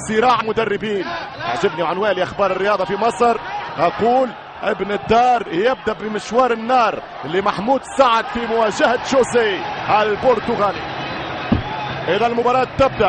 صراع مدربين عجبني عنواني اخبار الرياضه في مصر اقول ابن الدار يبدا بمشوار النار لمحمود سعد في مواجهه جوزي البرتغالي اذا المباراه تبدا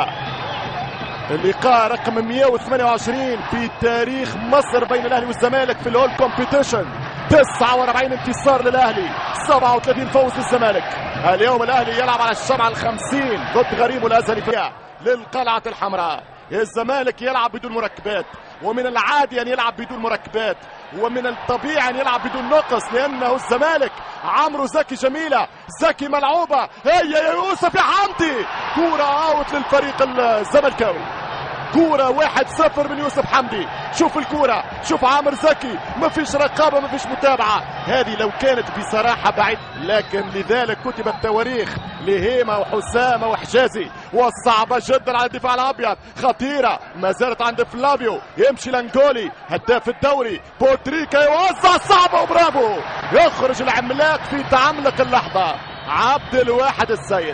اللقاء رقم 128 في تاريخ مصر بين الاهلي والزمالك في الاول كومبيتيشن 49 انتصار للاهلي 37 فوز للزمالك اليوم الاهلي يلعب على الشمعة الخمسين ضد غريمه الازهري فيها للقلعة الحمراء الزمالك يلعب بدون مركبات ومن العادي ان يلعب بدون مركبات ومن الطبيعي ان يلعب بدون نقص لانه الزمالك عمرو زكي جميله زكي ملعوبه هي يا يوسف يا حمدي كوره اوت للفريق الزملكاوي كورة واحد صفر من يوسف حمدي شوف الكورة شوف عامر زكي ما فيش رقابة ما فيش متابعة هذه لو كانت بصراحة بعيد لكن لذلك كتبت تواريخ لهيمة وحسامة وحجازي والصعبة جدا على الدفاع الأبيض خطيرة ما زالت عند فلافيو يمشي لانجولي هداف الدوري بوتريكا يوزع صعبة وبرافو يخرج العملاق في تعملق اللحظة عبد الواحد السيد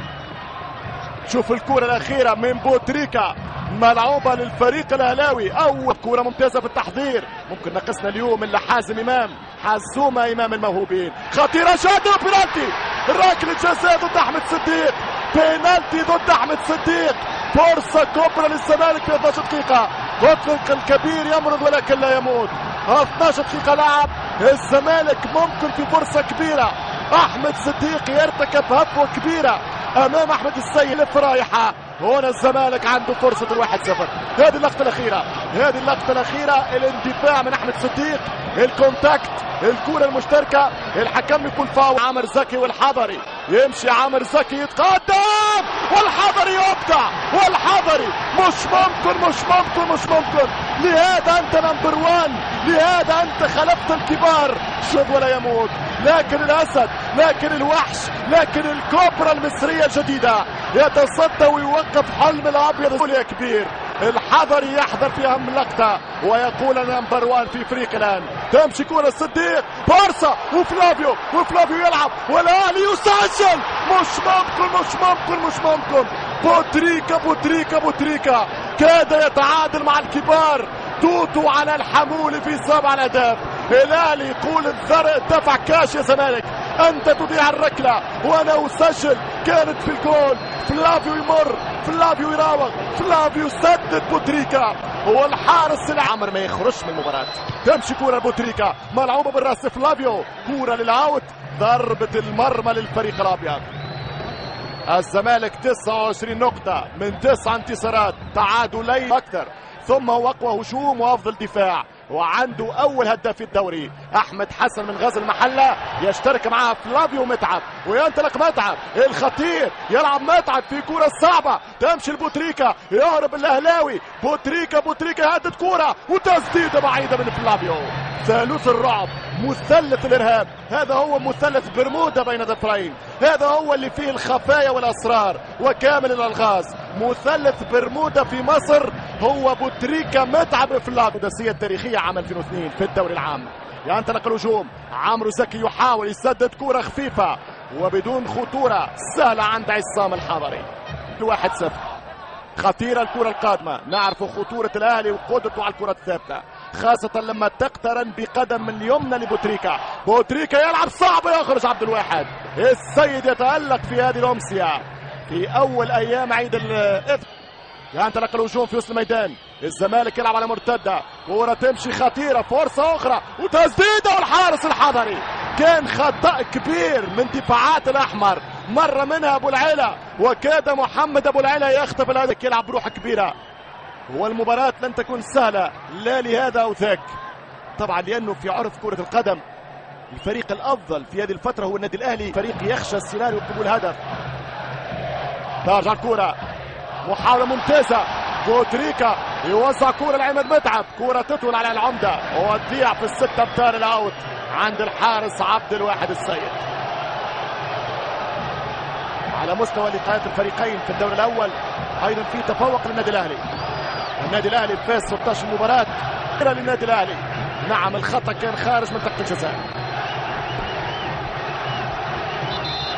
شوف الكرة الأخيرة من بوتريكا ملعوبة للفريق الأهلاوي أول كرة ممتازة في التحضير ممكن ناقصنا اليوم إلا حازم إمام حزومة إمام الموهوبين خطيرة شادو بينالتي ركلة جزاء ضد أحمد صديق بينالتي ضد أحمد صديق فرصة كبرى للزمالك في 12 دقيقة مطلق الكبير يمرض ولكن لا يموت 12 دقيقة لعب الزمالك ممكن في فرصة كبيرة احمد صديق يرتكب هبوه كبيره امام احمد السيد في رايحه هنا الزمالك عنده فرصه الواحد صفر هذه اللقطه الاخيره هذه اللقطه الاخيره الاندفاع من احمد صديق الكونتاكت الكرة المشتركة الحكم يكون فاول عامر زكي والحضري يمشي عامر زكي يتقدم والحضري يبدع والحضري مش ممكن مش ممكن مش ممكن لهذا انت نمبر وان لهذا انت خلفت الكبار شوف ولا يموت لكن الاسد لكن الوحش لكن الكوبرا المصريه الجديده يتصدى ويوقف حلم الابيض يا كبير الحضري يحضر في اهم لقطه ويقول انا نمبر وان في فريق الان تمشي كره الصديق بارسا وفلافيو وفلافيو يلعب والاهلي يسجل مش ممكن مش ممكن مش ممكن بوتريكا بوتريكا بوتريكا كاد يتعادل مع الكبار توتو على الحمول في سبع الاهداف الاهلي يقول الزرق دفع كاش يا زمالك انت تضيع الركله وانا اسجل كانت في الجول فلافيو يمر فلافيو يراوغ فلافيو سدد بوتريكا هو الحارس العمر ما يخرجش من المباراة تمشي كورة بوتريكا ملعوبة بالراس فلافيو كورة للعوت ضربة المرمى للفريق الأبيض الزمالك 29 نقطة من تسع انتصارات تعادلين أكثر ثم هو أقوى هجوم وأفضل دفاع وعنده اول هداف في الدوري احمد حسن من غزل المحله يشترك معاه فلافيو متعب وينطلق متعب الخطير يلعب متعب في كرة صعبة تمشي البوتريكا يهرب الاهلاوي بوتريكا بوتريكا يهدد كرة وتسديدة بعيدة من فلافيو ثالوث الرعب مثلث الارهاب هذا هو مثلث برمودا بين ظفرين هذا هو اللي فيه الخفايا والاسرار وكامل الالغاز مثلث برمودا في مصر هو بوتريكا متعب في القدسيه التاريخيه عام 2002 في الدوري العام ينطلق الهجوم عمرو زكي يحاول يسدد كرة خفيفة وبدون خطورة سهلة عند عصام الحضري واحد صفر خطيرة الكرة القادمة نعرف خطورة الأهلي وقدرته على الكرة الثابتة خاصة لما تقترن بقدم من اليمنى لبوتريكا بوتريكا يلعب صعب يخرج عبد الواحد السيد يتألق في هذه الأمسية في أول أيام عيد الإفطار ينطلق الهجوم في وسط الميدان الزمالك يلعب على مرتده كوره تمشي خطيره فرصه اخرى وتسديده والحارس الحضري كان خطا كبير من دفاعات الاحمر مره منها ابو العيله وكاد محمد ابو العيله يخطف الهدف يلعب بروح كبيره والمباراه لن تكون سهله لا لهذا او ذاك طبعا لانه في عرف كره القدم الفريق الافضل في هذه الفتره هو النادي الاهلي فريق يخشى السيناريو قبول هدف ترجع الكره محاولة ممتازة بوتريكا يوزع كورة لعماد متعب كورة تطول على العمدة وتضيع في الستة امتار الاوت عند الحارس عبد الواحد السيد على مستوى لقاءات الفريقين في الدوري الاول ايضا في تفوق للنادي الاهلي النادي الاهلي فاز 16 مباراة للنادي الاهلي نعم الخطا كان خارج منطقة الجزاء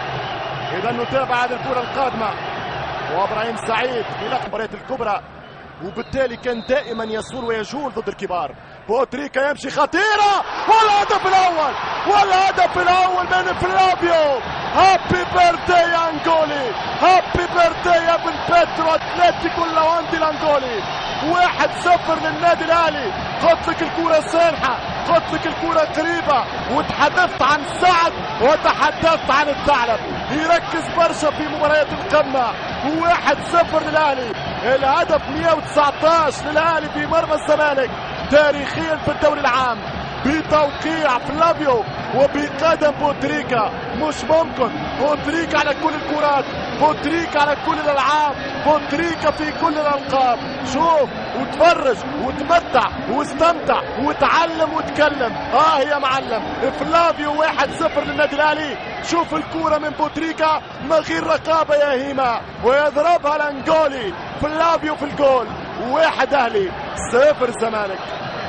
اذا نتابع هذه الكرة القادمة وابراهيم سعيد في المباريات الكبرى وبالتالي كان دائما يصول ويجول ضد الكبار بوتريكا يمشي خطيرة والهدف الأول والهدف الأول من فلافيو هابي بيرثدي أنجولي هابي بيرثدي يا ابن بيترو أتلتيكو لاواندي الأنجولي واحد صفر للنادي الأهلي قلت لك الكرة سانحة قلت لك الكرة قريبة وتحدثت عن سعد وتحدثت عن الثعلب يركز برشا في مباريات القمة واحد صفر للأهلي الهدف 119 للأهلي في مرمى الزمالك تاريخيا في الدوري العام بتوقيع فلافيو وبقدم بوتريكا مش ممكن بوتريكا على كل الكرات بوتريكا على كل الالعاب بوتريكا في كل الالقاب شوف وتفرج وتمتع واستمتع وتعلم وتكلم اه يا معلم فلافيو واحد صفر للنادي الاهلي شوف الكرة من بوتريكا من غير رقابة يا هيما ويضربها لانجولي فلافيو في الجول واحد اهلي صفر زمالك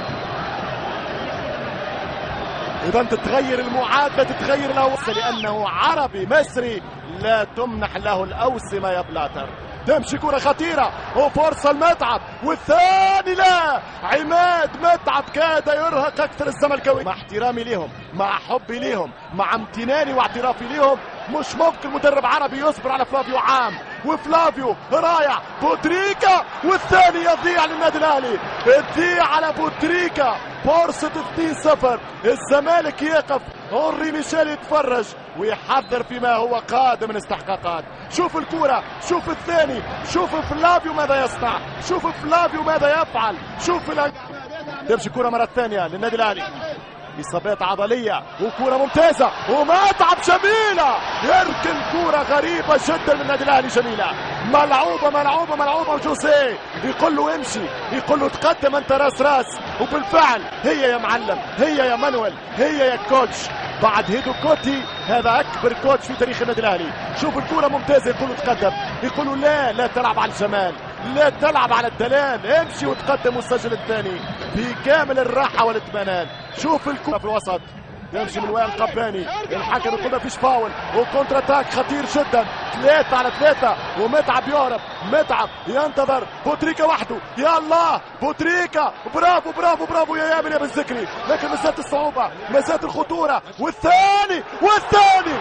اذا تتغير المعادله تتغير الاوسه لانه عربي مصري لا تمنح له الاوسمه يا بلاتر تمشي كرة خطيرة وفرصة المتعب والثاني لا عماد متعب كاد يرهق أكثر الزملكاوي مع احترامي لهم مع حبي لهم مع امتناني واعترافي لهم مش ممكن مدرب عربي يصبر على فلافيو عام وفلافيو رايع بوتريكا والثاني يضيع للنادي الاهلي تضيع على بوتريكا فرصة 2-0 الزمالك يقف هنري ميشيل يتفرج ويحذر فيما هو قادم من استحقاقات شوف الكرة شوف الثاني شوف فلافيو ماذا يصنع شوف فلافيو ماذا يفعل شوف الان... تمشي كرة مرة ثانية للنادي الأهلي إصابات عضلية وكرة ممتازة ومتعب جميلة يركن كرة غريبة جدا من النادي الأهلي جميلة ملعوبة ملعوبة ملعوبة جوزيه يقول له امشي يقول له تقدم أنت راس راس وبالفعل هي يا معلم هي يا مانويل هي يا كوتش بعد هيدو كوتي هذا اكبر كوتش في تاريخ النادي الاهلي شوف الكره ممتازه يقولوا تقدم يقولوا لا لا تلعب على الجمال لا تلعب على الدلال امشي وتقدم وسجل الثاني في كامل الراحه والاطمئنان شوف الكره في الوسط يمشي من وائل قباني الحكم يقول ما فيش فاول وكونتر اتاك خطير جدا ثلاثة على ثلاثة ومتعب يهرب متعب ينتظر بوتريكا وحده يا الله بوتريكا برافو برافو برافو يا يامن يا بالذكري لكن مسات الصعوبة مسات الخطورة والثاني والثاني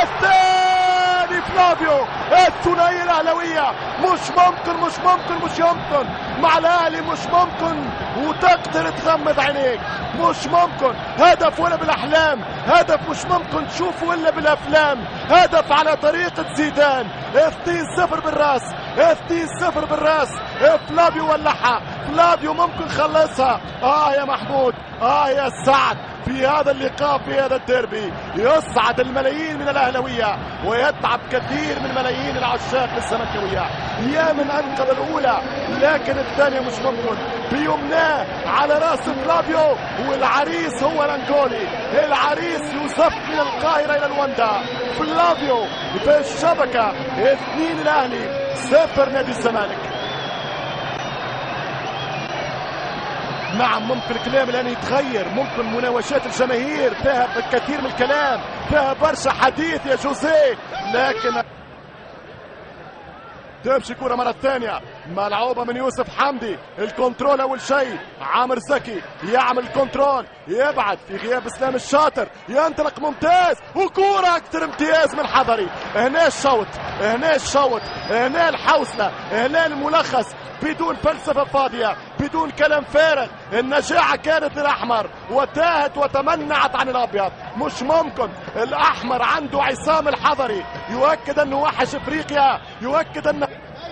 الثاني فلافيو الثنائية الأهلوية مش ممكن مش ممكن مش يمكن مع الأهلي مش ممكن وتقدر تغمض عينيك مش ممكن هدف ولا بالأحلام هدف مش ممكن تشوفه إلا بالأفلام هدف على طريقة زيدان 2-0 بالراس 2-0 بالراس فلافيو ولعها فلافيو ممكن خلصها اه يا محمود اه يا سعد في هذا اللقاء في هذا الديربي يصعد الملايين من الاهلاويه ويتعب كثير من ملايين العشاق للزملكاويه يا من انقذ الاولى لكن الثانيه مش ممكن بيمناه على راس فلافيو والعريس هو الانجولي العريس يصف من القاهره الى الوندا فلافيو بالشبكه اثنين الاهلي صفر نادي الزمالك نعم ممكن الكلام الان يتغير ممكن مناوشات الجماهير فيها كثير من الكلام فيها برشا حديث يا جوزيه لكن تمشي كرة مرة ثانية ملعوبة من يوسف حمدي الكنترول أول شيء عامر زكي يعمل كنترول يبعد في غياب إسلام الشاطر ينطلق ممتاز وكرة أكثر امتياز من حضري هنا الشوط هنا الشوط هنا الحوصلة هنا الملخص بدون فلسفة فاضية بدون كلام فارغ النجاعة كانت للأحمر وتاهت وتمنعت عن الأبيض مش ممكن الأحمر عنده عصام الحضري يؤكد أنه وحش إفريقيا يؤكد أنه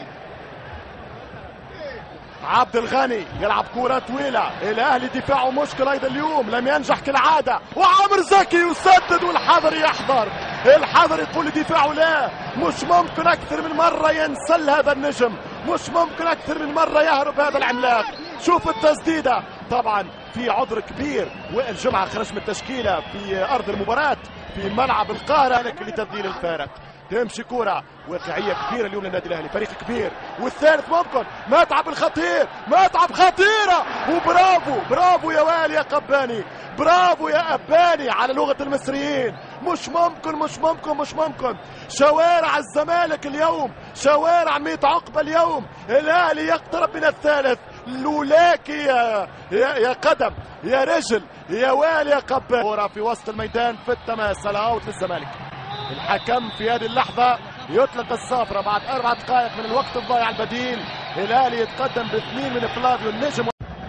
عبد الغني يلعب كرة طويلة الأهلي دفاعه مشكل أيضا اليوم لم ينجح كالعادة وعمر زكي يسدد والحضري يحضر الحضر يقول لدفاعه لا مش ممكن أكثر من مرة ينسل هذا النجم مش ممكن أكثر من مرة يهرب هذا العملاق شوف التسديدة طبعا في عذر كبير وائل جمعة خرج من التشكيلة في أرض المباراة في ملعب القاهرة لكن لتبديل الفارق تمشي كرة واقعية كبيرة اليوم للنادي الأهلي فريق كبير والثالث ممكن متعب الخطير متعب خطيرة وبرافو برافو يا وائل يا قباني برافو يا أباني على لغة المصريين مش ممكن مش ممكن مش ممكن شوارع الزمالك اليوم شوارع ميت عقبة اليوم الاهلي يقترب من الثالث لولاك يا يا, يا قدم يا رجل يا والي يا قبال كرة في وسط الميدان في التماس الاوت للزمالك الحكم في هذه اللحظة يطلق الصافرة بعد أربع دقائق من الوقت الضايع البديل الأهلي يتقدم باثنين من فلافيو النجم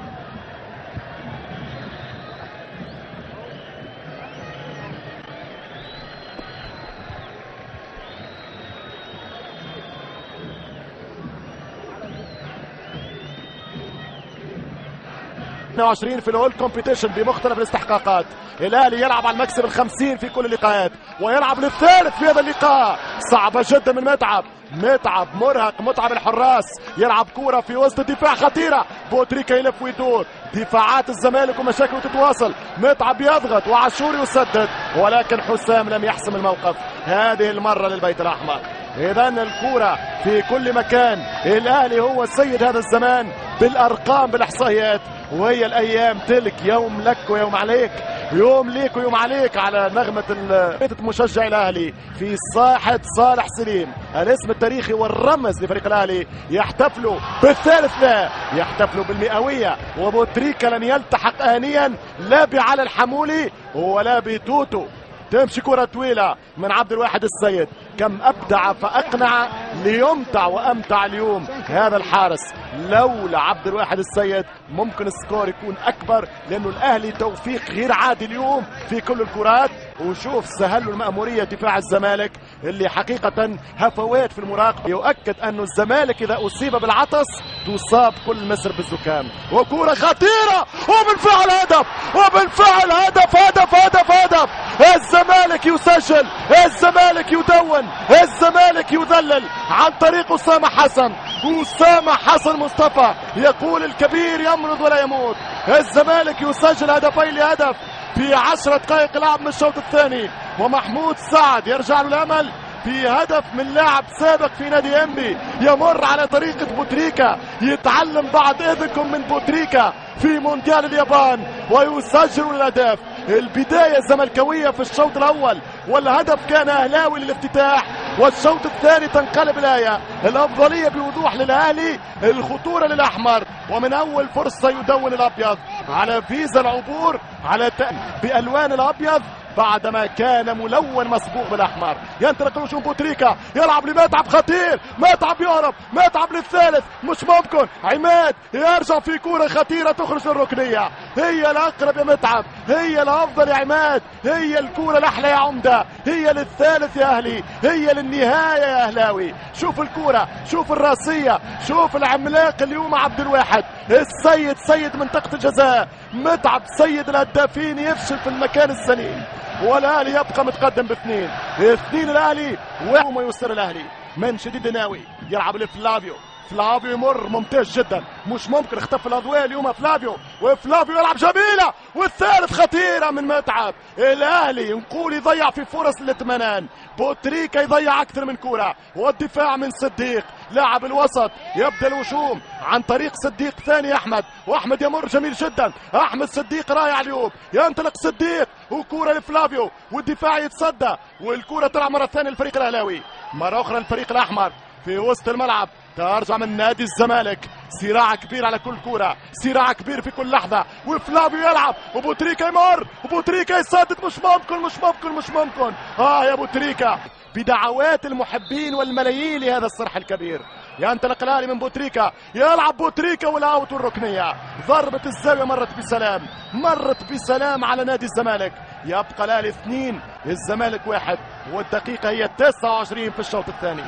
22 في الاول كومبيتيشن بمختلف الاستحقاقات الاهلي يلعب على المكسب الخمسين في كل اللقاءات ويلعب للثالث في هذا اللقاء صعبه جدا من متعب متعب مرهق متعب الحراس يلعب كوره في وسط الدفاع خطيره بوتريكا يلف ويدور دفاعات الزمالك ومشاكله تتواصل متعب يضغط وعاشور يسدد ولكن حسام لم يحسم الموقف هذه المره للبيت الاحمر اذا الكوره في كل مكان الاهلي هو سيد هذا الزمان بالارقام بالاحصائيات وهي الايام تلك يوم لك ويوم عليك يوم ليك ويوم عليك على نغمة المشجع الأهلي في ساحة صالح سليم الاسم التاريخي والرمز لفريق الأهلي يحتفلوا بالثالث لا يحتفلوا بالمئوية وبوتريكا لن يلتحق آنيا لا بعلى الحمولي ولا بتوتو تمشي كرة طويلة من عبد الواحد السيد كم أبدع فأقنع ليمتع وأمتع اليوم هذا الحارس لولا عبد الواحد السيد ممكن السكور يكون أكبر لأنه الأهلي توفيق غير عادي اليوم في كل الكرات وشوف سهل المأمورية دفاع الزمالك اللي حقيقة هفوات في المراقبة يؤكد أن الزمالك إذا أصيب بالعطس تصاب كل مصر بالزكام وكرة خطيرة وبالفعل هدف وبالفعل هدف هدف هدف هدف الزمالك يسجل الزمالك يدون الزمالك يذلل عن طريق أسامة حسن أسامة حسن مصطفى يقول الكبير يمرض ولا يموت الزمالك يسجل هدفين لهدف في عشرة دقائق لعب من الشوط الثاني ومحمود سعد يرجع له الأمل في هدف من لاعب سابق في نادي انبي يمر على طريقة بوتريكا يتعلم بعد اذنكم من بوتريكا في مونديال اليابان ويسجل الاهداف البداية الزملكاوية في الشوط الأول والهدف كان أهلاوي للافتتاح والشوط الثاني تنقلب الآية الأفضلية بوضوح للأهلي الخطورة للأحمر ومن أول فرصة يدون الأبيض على فيزا العبور على بألوان الأبيض بعدما كان ملون مسبوق بالاحمر ينطلق الهجوم بوتريكا يلعب لمتعب خطير متعب يهرب متعب للثالث مش ممكن عماد يرجع في كوره خطيره تخرج للركنيه هي الاقرب يا متعب هي الافضل يا عماد هي الكوره الاحلى يا عمده هي للثالث يا اهلي هي للنهايه يا اهلاوي شوف الكوره شوف الراسيه شوف العملاق اليوم عبد الواحد السيد سيد منطقه الجزاء متعب سيد الهدافين يفشل في المكان السليم والاهلي يبقى متقدم باثنين اثنين الاهلي وما يسر الاهلي من شديد ناوي يلعب لفلافيو فلافيو يمر ممتاز جدا مش ممكن اختفى الاضواء اليوم فلافيو وفلافيو يلعب جميله والثالث خطيره من متعب الاهلي نقول يضيع في فرص الاطمئنان بوتريكا يضيع اكثر من كوره والدفاع من صديق لاعب الوسط يبدا الوشوم عن طريق صديق ثاني احمد واحمد يمر جميل جدا احمد صديق رائع اليوم ينطلق صديق وكوره لفلافيو والدفاع يتصدى والكوره تلعب مره ثانيه للفريق الاهلاوي مره اخرى الفريق الاحمر في وسط الملعب ترجع من نادي الزمالك صراع كبير على كل كرة صراع كبير في كل لحظة وفلافيو يلعب وبوتريكا يمر وبوتريكا يسدد مش ممكن مش ممكن مش ممكن اه يا بوتريكا بدعوات المحبين والملايين لهذا الصرح الكبير ينطلق الاهلي من بوتريكا يلعب بوتريكا والاوت والركنيه ضربه الزاويه مرت بسلام مرت بسلام على نادي الزمالك يبقى الاهلي اثنين الزمالك واحد والدقيقه هي 29 في الشوط الثاني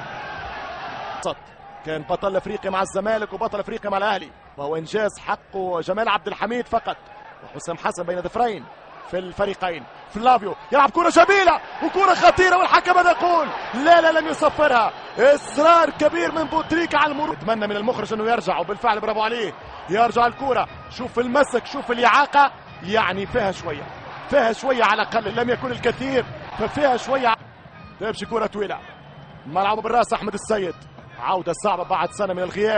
كان بطل افريقيا مع الزمالك وبطل افريقيا مع الاهلي وهو انجاز حقه جمال عبد الحميد فقط وحسام حسن بين ظفرين في الفريقين فلافيو يلعب كرة جميلة وكرة خطيرة والحكم ماذا يقول لا لا لم يصفرها إصرار كبير من بوتريكا على المرور اتمنى من المخرج أنه يرجع وبالفعل برافو عليه يرجع الكرة شوف المسك شوف الإعاقة يعني فيها شوية فيها شوية على الأقل لم يكن الكثير ففيها شوية تمشي كرة طويلة ملعب بالراس أحمد السيد عودة صعبة بعد سنة من الغياب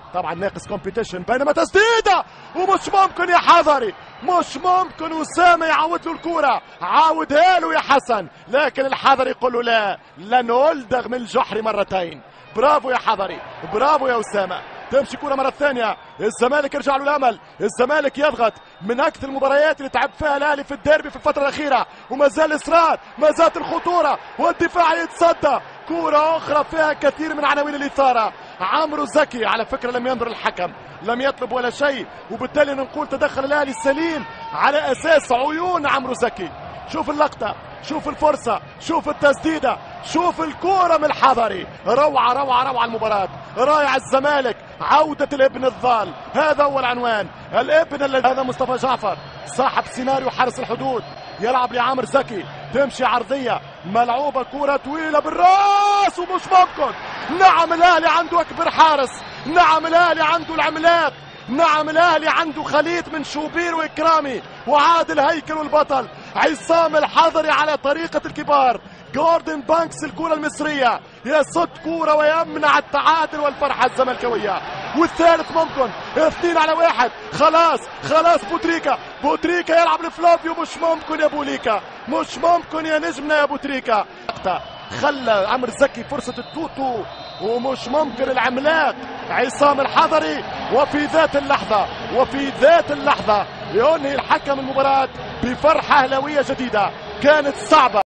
طبعا ناقص كومبيتيشن بينما تسديده ومش ممكن يا حضري مش ممكن اسامه يعود له الكوره عاودها له يا حسن لكن الحضري يقول له لا لن الدغ من الجحر مرتين برافو يا حضري برافو يا اسامه تمشي كرة مرة ثانية الزمالك يرجع له الأمل الزمالك يضغط من أكثر المباريات اللي تعب فيها الأهلي في الديربي في الفترة الأخيرة وما زال إصرار ما زالت الخطورة والدفاع يتصدى كرة أخرى فيها كثير من عناوين الإثارة عمرو زكي على فكرة لم ينظر الحكم لم يطلب ولا شيء وبالتالي نقول تدخل الأهلي السليم على أساس عيون عمرو زكي شوف اللقطة شوف الفرصة شوف التسديدة شوف الكورة من الحضري روعة روعة روعة المباراة رائع الزمالك عودة الابن الضال هذا هو العنوان الابن الذي هذا مصطفى جعفر صاحب سيناريو حارس الحدود يلعب لعامر زكي تمشي عرضية ملعوبة كورة طويلة بالراس ومش ممكن نعم الأهلي عنده أكبر حارس نعم الأهلي عنده العملاق نعم الاهلي عنده خليط من شوبير واكرامي وعادل هيكل والبطل عصام الحضري على طريقه الكبار جوردن بانكس الكره المصريه يصد كوره ويمنع التعادل والفرحه الزملكاويه والثالث ممكن اثنين على واحد خلاص خلاص بوتريكا بوتريكا يلعب لفلافيو مش ممكن يا بوليكا مش ممكن يا نجمنا يا بوتريكا خلى عمرو زكي فرصه التوتو ومش ممكن العملاق عصام الحضري وفي ذات اللحظة وفي ذات اللحظة ينهي الحكم المباراة بفرحة أهلاوية جديدة كانت صعبة